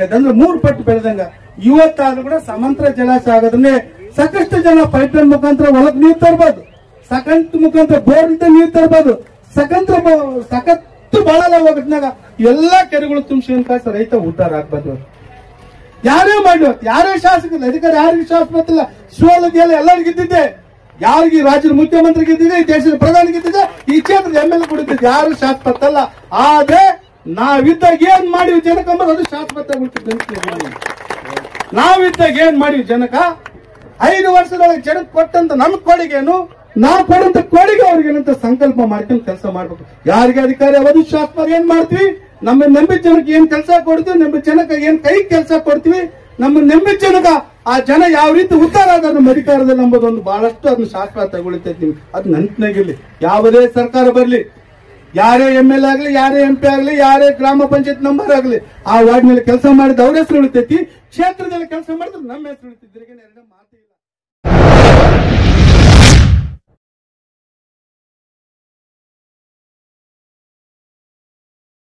ಆಗತ್ತೆ ಅಂದ್ರೆ ಮೂರು ಪಟ್ಟು ಬೆಳೆದಂಗ ಇವತ್ತಾದ್ರೂ ಕೂಡ ಸಮಾಂತರ ಜಲಾಶಯ ಆಗೋದ್ರಿಂದ ಸಾಕಷ್ಟು ಜನ ಪೈಪ್ಲೈನ್ ಮುಖಾಂತರ ಹೊಲಕ್ ನೀರು ತರ್ಬೋದು ಸಕಂತ್ ಮುಖಾಂತರ ಬೋರ್ ಇಂದ ನೀರು ತರ್ಬೋದು ಸಕಂತ್ರ ಸಕತ್ತು ಬಾಳಲ್ಲ ಹೋಗೋದ್ನಾಗ ಎಲ್ಲಾ ಕೆರೆಗಳು ತುಂಬಿಸಿ ರೈತ ಉದ್ದಾರ ಆಗ್ಬೋದು ಯಾರೇ ಮಾಡಿ ಯಾರೇ ಶಾಸಕರು ಅಧಿಕಾರಿ ಯಾರಿಗೂ ಶಾಸಕ ಗೊತ್ತಿಲ್ಲ ಶಿವಲಗೆಲ್ಲ ಎಲ್ಲರಿಗೂ ಇದ್ದಿದ್ದೆ ಯಾರಿಗೆ ಈ ರಾಜ್ಯದ ಮುಖ್ಯಮಂತ್ರಿ ಗೆದ್ದಿದೆ ಈ ದೇಶದ ಪ್ರಧಾನಿ ಗೆದ್ದಿದೆ ಈ ಕ್ಷೇತ್ರದ ಎಂ ಎಲ್ ಕೊಡುತ್ತಿದ್ದೆ ಯಾರು ಶಾಸಕತ್ತಲ್ಲ ಆದ್ರೆ ನಾವಿದ್ದಾಗ ಏನ್ ಮಾಡಿವಿ ಜನಕಂಬರ್ ಅದು ಶಾಸಕತ್ತ ನಾವಿದ್ದಾಗ ಏನ್ ಮಾಡಿವಿ ಜನಕ ಐದು ವರ್ಷದೊಳಗೆ ಜನಕ್ಕೆ ಕೊಟ್ಟಂತ ನಮ್ ಕೊಡುಗೆನು ನಾವು ಕೊಡಂತ ಕೊಡುಗೆ ಅವ್ರಿಗೆ ಏನಂತ ಸಂಕಲ್ಪ ಮಾಡ್ಕೊಂಡು ಕೆಲಸ ಮಾಡ್ಬೇಕು ಯಾರಿಗೆ ಅಧಿಕಾರಿ ಅವಧಿ ಶಾಸಕರು ಏನ್ ಮಾಡ್ತೀವಿ ನಮ್ಮ ನಂಬಿದ ಜನಕ್ಕೆ ಏನ್ ಕೆಲಸ ಕೊಡ್ತೀವಿ ನಮ್ಮ ಜನಕ್ಕೆ ಏನ್ ಕೈ ಕೆಲಸ ಕೊಡ್ತೀವಿ ನಮ್ಮ ನಂಬಿದ ಜನಕ ಆ ಜನ ಯಾವ ರೀತಿ ಉದ್ದಾರ ಆದ ನಮ್ಮ ಅಧಿಕಾರದಲ್ಲಿ ನಂಬೋದು ಒಂದು ಬಹಳಷ್ಟು ಅದನ್ನ ಶಾಸಕ ತಗೊಳಿತೈತಿ ಅದು ನೆನಪಿನಾಗಿರ್ಲಿ ಯಾವುದೇ ಸರ್ಕಾರ ಬರ್ಲಿ ಯಾರೇ ಎಂ ಎಲ್ ಆಗ್ಲಿ ಯಾರೇ ಎಂ ಪಿ ಆಗ್ಲಿ ಯಾರೇ ಗ್ರಾಮ ಪಂಚಾಯತ್ ನಂಬರ್ ಆಗ್ಲಿ ಆ ವಾರ್ಡ್ನಲ್ಲಿ ಕೆಲಸ ಮಾಡಿದ ಅವ್ರ ಹೆಸರು ಉಳಿತೈತಿ ಕ್ಷೇತ್ರದಲ್ಲಿ ಕೆಲಸ ಮಾಡಿದ್ರೆ ನಮ್ಮ ಹೆಸರು ಉಳಿತೈತಿ ಎರಡನೇ ಮಾತು ಇಲ್ಲ